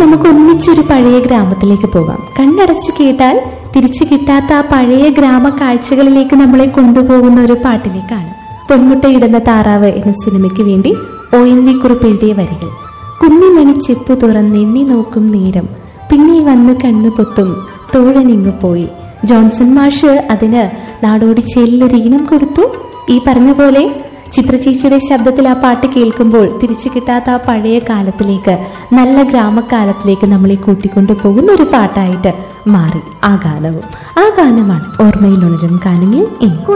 നമുക്ക് ഒന്നിച്ചൊരു പഴയ ഗ്രാമത്തിലേക്ക് പോകാം കണ്ണടച്ച് കേട്ടാൽ തിരിച്ചു കിട്ടാത്ത ആ പഴയ ഗ്രാമ കാഴ്ചകളിലേക്ക് നമ്മളെ കൊണ്ടുപോകുന്ന ഒരു പാട്ടിലേക്കാണ് പൊന്മുട്ടയിടുന്ന താറാവ് എന്ന സിനിമയ്ക്ക് വേണ്ടി ഒ എൻ വി കുറിപ്പ് എഴുതിയ വരികൾ കുന്നിമണി ചെപ്പു തുറന്നെണ്ണി നോക്കും നേരം പിന്നിൽ വന്ന് കണ്ണു പൊത്തും തോഴനിങ്ങു പോയി ജോൺസൺ മാഷ് അതിന് നാടോടി ചേലിലൊരു ഈണം കൊടുത്തു ഈ പറഞ്ഞ പോലെ ചിത്രചേച്ചിയുടെ ശബ്ദത്തിൽ ആ പാട്ട് കേൾക്കുമ്പോൾ തിരിച്ചു കിട്ടാത്ത ആ പഴയ കാലത്തിലേക്ക് നല്ല ഗ്രാമക്കാലത്തിലേക്ക് നമ്മളെ കൂട്ടിക്കൊണ്ടു പോകുന്ന ഒരു പാട്ടായിട്ട് മാറി ആ ഗാനവും ആ ഗാനമാണ് ഓർമ്മയിലുണരും ഗാനങ്ങളിൽ ഇനി